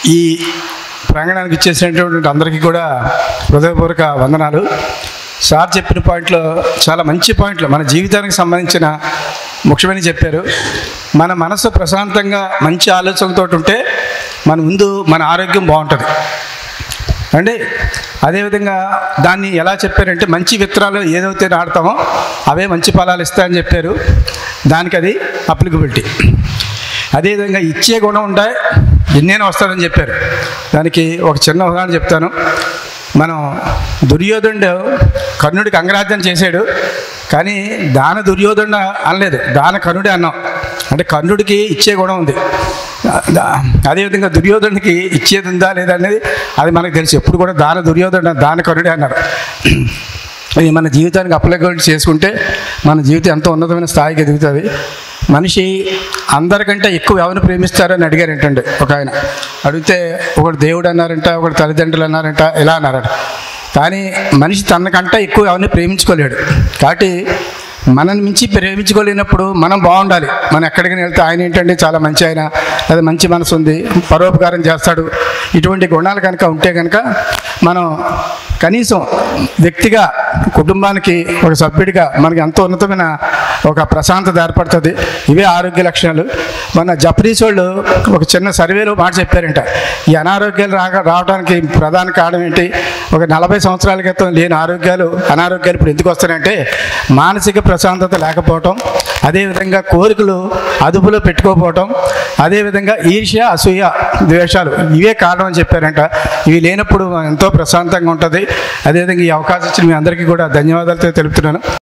ఈ ప్రాంగణానికి ఇచ్చేసినటువంటి అందరికీ కూడా హృదయపూర్వక వందనాలు సార్ చెప్పిన పాయింట్లో చాలా మంచి పాయింట్లు మన జీవితానికి సంబంధించిన ముఖ్యమని చెప్పారు మన మనసు ప్రశాంతంగా మంచి ఆలోచనలతో ఉంటే మన ముందు మన ఆరోగ్యం బాగుంటుంది అండి అదేవిధంగా దాన్ని ఎలా చెప్పారంటే మంచి విత్తనాలు ఏదైతే నాడతామో అవే మంచి ఫలాలు ఇస్తాయని చెప్పారు దానికి అది అప్లికబిలిటీ అదేవిధంగా ఇచ్చే గుణం ఉంటే ఎన్నైనా వస్తాడని చెప్పారు దానికి ఒక చిన్న ఉదాహరణ చెప్తాను మనం దుర్యోధనుడు కర్ణుడికి అంగరాజ్యం చేశాడు కానీ దాన దుర్యోధనుడు అనలేదు దాన కర్ణుడే అన్నాం అంటే కర్ణుడికి ఇచ్చే గుణం ఉంది దా- అదేవిధంగా దుర్యోధనుడికి ఇచ్చేది ఉందా లేదా అనేది అది మనకు తెలుసు ఎప్పుడు కూడా దాన దుర్యోధన దాన కరుడే అన్నారు ఇది మన జీవితానికి అప్లికబుల్ చేసుకుంటే మన జీవితం ఎంతో ఉన్నతమైన స్థాయికి ఎదుగుతుంది మనిషి అందరికంటే ఎక్కువ ఎవరిని ప్రేమిస్తారని అడిగారు ఏంటండి ఒక ఆయన అడిగితే ఒకడు దేవుడు అన్నారంట ఒకడు తల్లిదండ్రులు అన్నారంట ఇలా అన్నారట కానీ మనిషి తనకంటే ఎక్కువ ఎవరిని ప్రేమించుకోలేడు కాబట్టి మనల్ని మించి ప్రేమించుకోలేనప్పుడు మనం బాగుండాలి మనం ఎక్కడికి వెళ్తే ఆయన ఏంటంటే చాలా మంచి ఆయన లేదా మంచి మనసు ఉంది పరోపకారం చేస్తాడు ఇటువంటి గుణాలు కనుక ఉంటే కనుక మనం కనీసం వ్యక్తిగా కుటుంబానికి ఒక సభ్యుడిగా మనకి ఎంతో ఉన్నతమైన ఒక ప్రశాంతత ఏర్పడుతుంది ఇవే ఆరోగ్య లక్షణాలు మన జపనీస్ వాళ్ళు ఒక చిన్న సర్వేలో మాట చెప్పారంట ఈ అనారోగ్యాలు రాక రావడానికి ప్రధాన కారణం ఏంటి ఒక నలభై సంవత్సరాల క్రితం లేని ఆరోగ్యాలు అనారోగ్యాలు ఇప్పుడు ఎందుకు వస్తాయంటే మానసిక ప్రశాంతత లేకపోవటం అదేవిధంగా కోరికలు అదుపులో పెట్టుకోకపోవటం అదేవిధంగా ఈర్ష్య అసూయ ద్వేషాలు ఇవే కారణం అని చెప్పారంట ఇవి లేనప్పుడు ఎంతో ప్రశాంతంగా ఉంటుంది అదేవిధంగా ఈ అవకాశం ఇచ్చిన మీ అందరికీ కూడా ధన్యవాదాలతో తెలుపుతున్నాను